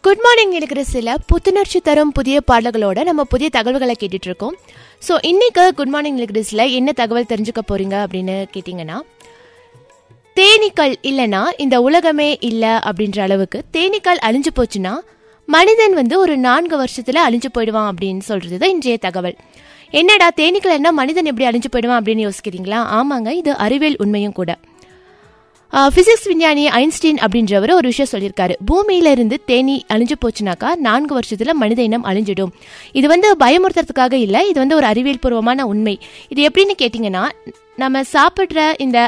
good morning இருக்கிற சில புத்துணர்ச்சி தரும் புதிய பாடல்களோட நம்ம புதிய தகவல்களை கேட்டுட்டு இருக்கோம் ஸோ இன்னைக்கு குட் மார்னிங் இருக்கிற என்ன தகவல் தெரிஞ்சுக்க போறீங்க அப்படின்னு கேட்டிங்கன்னா தேனீக்கள் இல்லைன்னா இந்த உலகமே இல்லை அப்படின்ற அளவுக்கு தேனீக்கள் அழிஞ்சு போச்சுன்னா மனிதன் வந்து ஒரு நான்கு வருஷத்துல அழிஞ்சு போயிடுவான் அப்படின்னு சொல்றது தான் இன்றைய தகவல் என்னடா தேனீக்கள் என்ன மனிதன் எப்படி அழிஞ்சு போயிடுவான் அப்படின்னு யோசிக்கிறீங்களா ஆமாங்க இது அறிவியல் உண்மையும் கூட ஃபிசிக்ஸ் விஞ்ஞானி ஐன்ஸ்டீன் அப்படின்றவர் ஒரு விஷயம் சொல்லியிருக்காரு பூமியில இருந்து தேனி அழிஞ்சு போச்சுனாக்கா நான்கு வருஷத்துல மனித இனம் அழிஞ்சிடும் இது வந்து பயமுறுத்துறதுக்காக இல்லை இது வந்து ஒரு அறிவியல் பூர்வமான உண்மை இது எப்படின்னு கேட்டிங்கன்னா நம்ம சாப்பிட்ற இந்த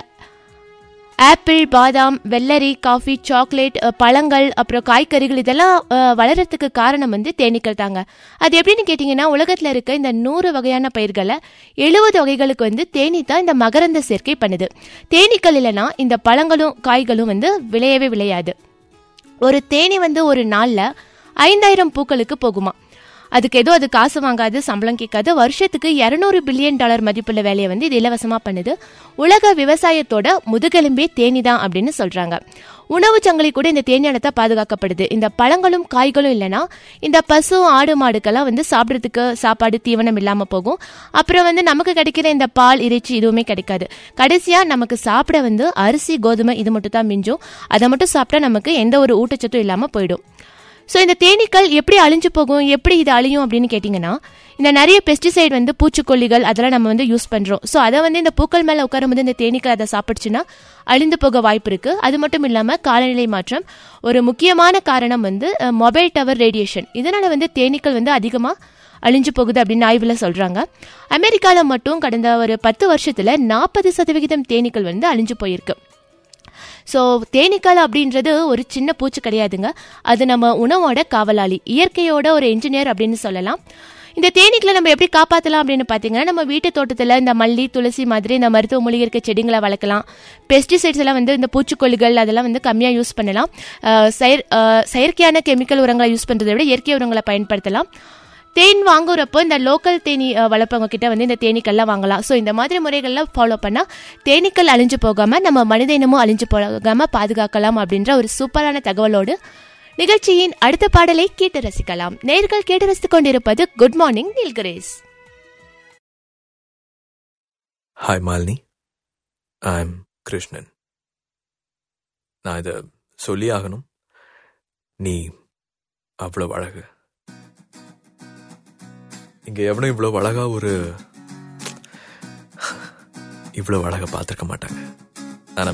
ஆப்பிள் பாதாம் வெள்ளரி காஃபி சாக்லேட் அஹ், பழங்கள் அப்புறம் காய்கறிகள் இதெல்லாம் அஹ், வளர்றதுக்கு காரணம் வந்து தேனீக்கள் தாங்க அது எப்படின்னு கேட்டிங்கன்னா உலகத்தில் இருக்க இந்த நூறு வகையான பயிர்களை எழுபது வகைகளுக்கு வந்து தேனீ தான் இந்த மகரந்த சேர்க்கை பண்ணுது தேனீக்கள் இல்லைன்னா இந்த பழங்களும் காய்களும் வந்து விளையவே விளையாது ஒரு தேனி வந்து ஒரு நாளில் ஐந்தாயிரம் பூக்களுக்கு போகுமா அதுக்கு ஏதோ அது காசு வாங்காது சம்பளம் கேட்காது வருஷத்துக்கு இரநூறு பில்லியன் டாலர் மதிப்புள்ள வேலையை வந்து இது இலவசமாக பண்ணுது உலக விவசாயத்தோட முதுகெலும்பே தேனி தான் அப்படின்னு சொல்கிறாங்க உணவு சங்கிலி கூட இந்த தேனியானத்தை பாதுகாக்கப்படுது இந்த பழங்களும் காய்களும் இல்லைன்னா இந்த பசு ஆடு மாடுக்கெல்லாம் வந்து சாப்பிட்றதுக்கு சாப்பாடு தீவனம் இல்லாமல் போகும் அப்புறம் வந்து நமக்கு கிடைக்கிற இந்த பால் இறைச்சி இதுவுமே கிடைக்காது கடைசியாக நமக்கு சாப்பிட வந்து அரிசி கோதுமை இது மட்டும் தான் மிஞ்சும் அதை மட்டும் சாப்பிட்டா நமக்கு எந்த ஒரு ஊட்டச்சத்தும் இல்லாமல் போயிடும் ஸோ இந்த தேனீக்கள் எப்படி அழிஞ்சு போகும் எப்படி இது அழியும் அப்படின்னு கேட்டிங்கன்னா இந்த நிறைய பெஸ்டிசைட் வந்து பூச்சிக்கொல்லிகள் அதெல்லாம் நம்ம வந்து யூஸ் பண்ணுறோம் ஸோ அதை வந்து இந்த பூக்கள் மேலே உட்காரும்போது இந்த தேனீக்கள் அதை சாப்பிடுச்சுன்னா அழிந்து போக வாய்ப்பு இருக்குது அது மட்டும் இல்லாமல் காலநிலை மாற்றம் ஒரு முக்கியமான காரணம் வந்து மொபைல் டவர் ரேடியேஷன் இதனால் வந்து தேனீக்கள் வந்து அதிகமாக அழிஞ்சு போகுது அப்படின்னு ஆய்வில் சொல்கிறாங்க அமெரிக்காவில் மட்டும் கடந்த ஒரு பத்து வருஷத்தில் நாற்பது சதவிகிதம் தேனீக்கள் வந்து அழிஞ்சு போயிருக்கு ஸோ தேனீக்கள் அப்படின்றது ஒரு சின்ன பூச்சி கிடையாதுங்க அது நம்ம உணவோட காவலாளி இயற்கையோட ஒரு என்ஜினியர் அப்படின்னு சொல்லலாம் இந்த தேனீக்களை நம்ம எப்படி காப்பாற்றலாம் அப்படின்னு பார்த்தீங்கன்னா நம்ம வீட்டு தோட்டத்தில் இந்த மல்லி துளசி மாதிரி இந்த மருத்துவ மூலிகை இருக்க செடிங்களை வளர்க்கலாம் பெஸ்டிசைட்ஸ் எல்லாம் வந்து இந்த பூச்சிக்கொல்லிகள் அதெல்லாம் வந்து கம்மியாக யூஸ் பண்ணலாம் அஹ் செயற் அஹ் செயற்கையான கெமிக்கல் உரங்களை யூஸ் பண்ணுறதை விட இயற்கை உரங்களை பயன்படுத்தலாம் தேன் வாங்குறப்போ இந்த லோக்கல் தேனி அஹ், வளர்ப்பவங்க கிட்ட வந்து இந்த தேனீக்கள்லாம் வாங்கலாம் ஸோ இந்த மாதிரி முறைகள்லாம் ஃபாலோ பண்ணால் தேனீக்கள் அழிஞ்சு போகாமல் நம்ம மனித இனமும் அழிஞ்சு போகாமல் பாதுகாக்கலாம் அப்படின்ற ஒரு சூப்பரான தகவலோடு நிகழ்ச்சியின் அடுத்த பாடலை கேட்டு ரசிக்கலாம் நேர்கள் கேட்டு ரசித்துக் கொண்டிருப்பது good morning Nilgiris hi Malini I'm Krishnan நான் இதை சொல்லி ஆகணும் நீ அவ்வளவு அழகு இங்க எவனும் இவ்வளவு அழகா ஒரு இவ்வளவு அழகா பார்த்திருக்க மாட்டாங்க